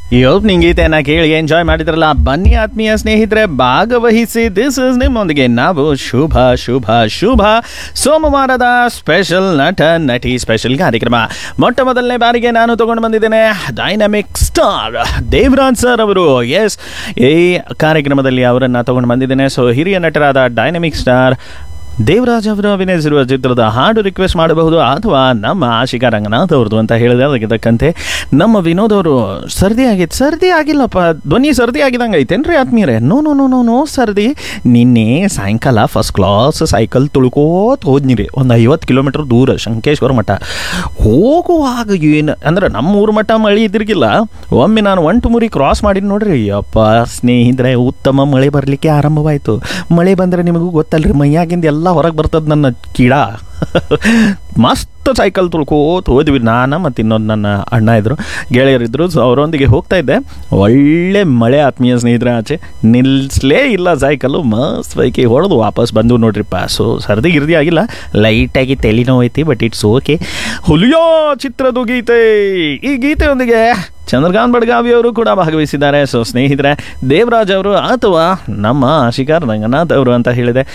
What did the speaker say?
ಈ ಓಪನಿಂಗ್ ಗೀತೆಯನ್ನ ಕೇಳಿ ಎಂಜಾಯ್ ಮಾಡಿದ್ರಲ್ಲ ಬನ್ನಿ ಆತ್ಮೀಯ ಸ್ನೇಹಿತರೆ ಭಾಗವಹಿಸಿ ದಿಸ್ ಇಸ್ ನಿಮ್ಮೊಂದಿಗೆ ನಾವು ಶುಭ ಶುಭ ಶುಭ ಸೋಮವಾರದ ಸ್ಪೆಷಲ್ ನಟ ನಟಿ ಸ್ಪೆಷಲ್ ಕಾರ್ಯಕ್ರಮ ಮೊಟ್ಟ ಮೊದಲನೇ ಬಾರಿಗೆ ನಾನು ತಗೊಂಡು ಬಂದಿದ್ದೇನೆ ಡೈನಮಿಕ್ ಸ್ಟಾರ್ ದೇವರಾಜ್ ಸರ್ ಅವರು ಎಸ್ ಈ ಕಾರ್ಯಕ್ರಮದಲ್ಲಿ ಅವರನ್ನು ತಗೊಂಡು ಬಂದಿದ್ದೇನೆ ಸೊ ಹಿರಿಯ ನಟರಾದ ಡೈನಮಿಕ್ ಸ್ಟಾರ್ ದೇವರಾಜ್ ಅವರು ಅಭಿನಯಿಸಿರುವ ಚಿತ್ರದ ಹಾಡು ರಿಕ್ವೆಸ್ಟ್ ಮಾಡಬಹುದು ಅಥವಾ ನಮ್ಮ ಆಶಿಕಾ ರಂಗನಾಥ್ ಅವ್ರದ್ದು ಅಂತ ಹೇಳಿದೆ ಅದಕ್ಕೆ ತಕ್ಕಂತೆ ನಮ್ಮ ವಿನೋದ್ ಅವರು ಸರ್ದಿ ಆಗಿತ್ತು ಸರ್ದಿ ಆಗಿಲ್ಲಪ್ಪ ಧ್ವನಿ ಸರ್ದಿ ಆಗಿದಂಗೆ ಐತೇನ್ರಿ ಆತ್ಮೀಯರೇ no no no no no ಸರ್ದಿ ನಿನ್ನೆ ಸಾಯಂಕಾಲ ಫಸ್ಟ್ ಕ್ಲಾಸ್ ಸೈಕಲ್ ತುಳ್ಕೋತ ಹೋದ್ನಿರಿ ಒಂದು ಐವತ್ತು ಕಿಲೋಮೀಟರ್ ದೂರ ಶಂಕೇಶ್ವರ ಮಠ ಹೋಗುವಾಗ ಏನು ಅಂದ್ರೆ ನಮ್ಮ ಊರ ಮಠ ಮಳೆ ಇದ್ರಿಗಿಲ್ಲ ಒಮ್ಮೆ ನಾನು ಒಂಟು ಮುರಿ ಕ್ರಾಸ್ ಮಾಡಿದ್ ನೋಡ್ರಿ ಅಪ್ಪ ಸ್ನೇಹಿತರೆ ಉತ್ತಮ ಮಳೆ ಬರಲಿಕ್ಕೆ ಆರಂಭವಾಯಿತು ಮಳೆ ಬಂದರೆ ನಿಮಗೂ ಗೊತ್ತಲ್ರಿ ಮೈಯಾಗಿಂದ ಎಲ್ಲ ಹೊರಗೆ ಬರ್ತದೆ ನನ್ನ ಕೀಡ ಮಸ್ತ್ ಸೈಕಲ್ ತುಳ್ಕೋತ ಹೋದ್ವಿ ನಾನು ಮತ್ತು ಇನ್ನೊಂದು ನನ್ನ ಅಣ್ಣ ಇದ್ದರು ಗೆಳೆಯರಿದ್ದರು ಸೊ ಅವರೊಂದಿಗೆ ಹೋಗ್ತಾ ಇದ್ದೆ ಒಳ್ಳೆ ಮಳೆ ಆತ್ಮೀಯ ಸ್ನೇಹಿತರ ಆಚೆ ನಿಲ್ಲಿಸ್ಲೇ ಇಲ್ಲ ಸೈಕಲ್ಲು ಮಸ್ತ್ ಬೈಕಿ ಹೊಡೆದು ವಾಪಸ್ ಬಂದು ನೋಡ್ರಿಪ್ಪ ಸೊ ಸರ್ದಿ ಗಿರ್ದಿ ಆಗಿಲ್ಲ ಲೈಟಾಗಿ ತಲೆನೋವು ಐತಿ ಬಟ್ ಇಟ್ಸ್ ಓಕೆ ಹುಲಿಯೋ ಚಿತ್ರದ ಗೀತೆ ಈ ಗೀತೆಯೊಂದಿಗೆ ಚಂದ್ರಕಾಂತ್ ಬಡ್ಗಾವಿ ಅವರು ಕೂಡ ಭಾಗವಹಿಸಿದ್ದಾರೆ ಸೊ ಸ್ನೇಹಿತರೆ ದೇವರಾಜ್ ಅವರು ಅಥವಾ ನಮ್ಮ ಶಿಕಾರ್ ರಂಗನಾಥ್ ಅವರು ಅಂತ ಹೇಳಿದೆ